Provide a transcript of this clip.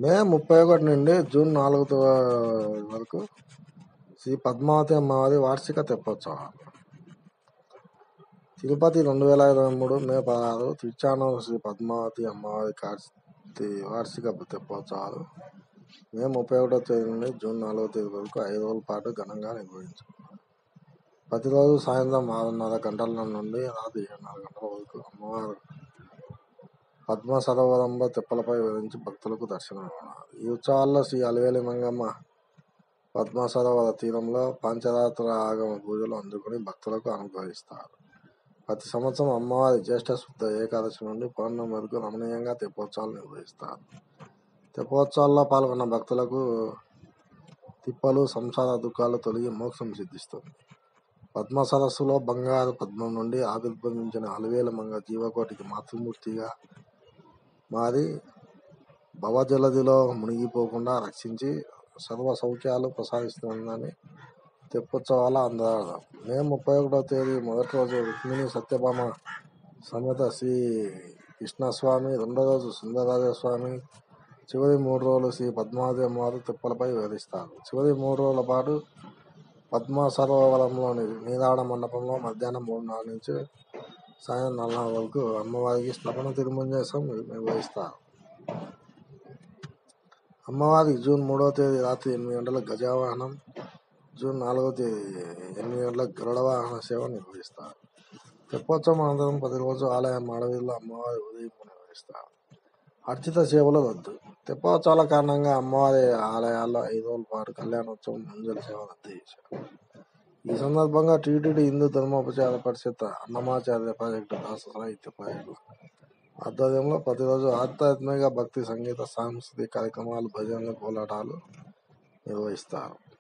మే ముప్పై ఒకటి నుండి జూన్ నాలుగు తో- వరకు శ్రీ పద్మావతి అమ్మవారి వార్షిక తెప్పోత్సవాలు తిరుపతి రెండు వేల ఇరవై మూడు మే పదహారు తిరుచానూరు శ్రీ పద్మావతి అమ్మవారి కార్తీ వార్షిక తెప్పోత్సవాలు మే ముప్పై ఒకటో తేదీ నుండి జూన్ నాలుగో తేదీ వరకు ఐదు రోజుల పాటు ఘనంగా నిర్వహించారు ప్రతిరోజు సాయంత్రం ఆరున్నర గంటల నుండి రాత్రి ఏడున్నర గంటల వరకు అమ్మవారు పద్మ సరోవరంలో తెప్పలపై వివరించి భక్తులకు దర్శనం ఇవ్వనున్నారు. ఈ ఉత్సవాల్లో శ్రీ అలివేలి మంగమ్మ పద్మ సరోవర తీరంలో పంచరాత్ర ఆగమ పూజలు అందుకుని భక్తులకు అనుగ్రహిస్తారు ప్రతి సంవత్సరం అమ్మవారి జ్యేష్ఠ శుద్ధ ఏకాదశి నుండి పౌర్ణమి వరకు రమణీయంగా తెప్పోత్సవాలు నిర్వహిస్తారు తెప్పోత్సవాల్లో పాల్గొన్న భక్తులకు తిప్పలు సంసార దుఃఖాలు తొలగి మోక్షం సిద్ధిస్తుంది పద్మ సరస్సులో బంగారు పద్మం నుండి ఆవిర్భవించిన అలివేల మంగ జీవకోటికి మాతృమూర్తిగా మారి భవజలదిలో మునిగిపోకుండా రక్షించి సర్వ సౌఖ్యాలు ప్రసాదిస్తుందని తెప్పోత్సవాల అందరార్థం మే ముప్పై ఒకటో తేదీ మొదటి రోజు రుక్మిణి సత్యభామ సమేత శ్రీ కృష్ణస్వామి రెండో రోజు సుందరరాజస్వామి చివరి మూడు రోజులు శ్రీ పద్మావతి అమ్మవారు తిప్పలపై వివరిస్తారు చివరి మూడు రోజుల పాటు పద్మ సరోవరంలోని నీరాడ మండపంలో మధ్యాహ్నం మూడున్నర నుంచి సాయం నాలుగు వరకు అమ్మవారికి స్నపన తిరుమంజేసం నిర్వహిస్తారు అమ్మవారికి జూన్ మూడవ తేదీ రాత్రి ఎనిమిది గంటలకు గజావాహనం జూన్ నాలుగవ తేదీ ఎనిమిది గంటలకు గరుడ వాహన సేవ నిర్వహిస్తారు తెప్పోత్సవం అనంతరం ప్రతిరోజు ఆలయం మాడవీధిలో అమ్మవారి ఉదయం నిర్వహిస్తారు అర్చిత సేవలు రద్దు తెప్పోత్సవాల కారణంగా అమ్మవారి ఆలయాల్లో ఐదు రోజుల పాటు కళ్యాణోత్సవం ముంజల సేవ రద్దు చేశారు ఈ సందర్భంగా టీటీడీ హిందూ ధర్మోపచార పరిషత్ అన్నమాచార్య ప్రాజెక్టు రాష్ట్ర సాహిత్య ప్రాజెక్టు ఆధ్వర్యంలో ప్రతిరోజు ఆధ్యాత్మిక భక్తి సంగీత సాంస్కృతిక కార్యక్రమాలు భజనలు కోలాటాలు నిర్వహిస్తారు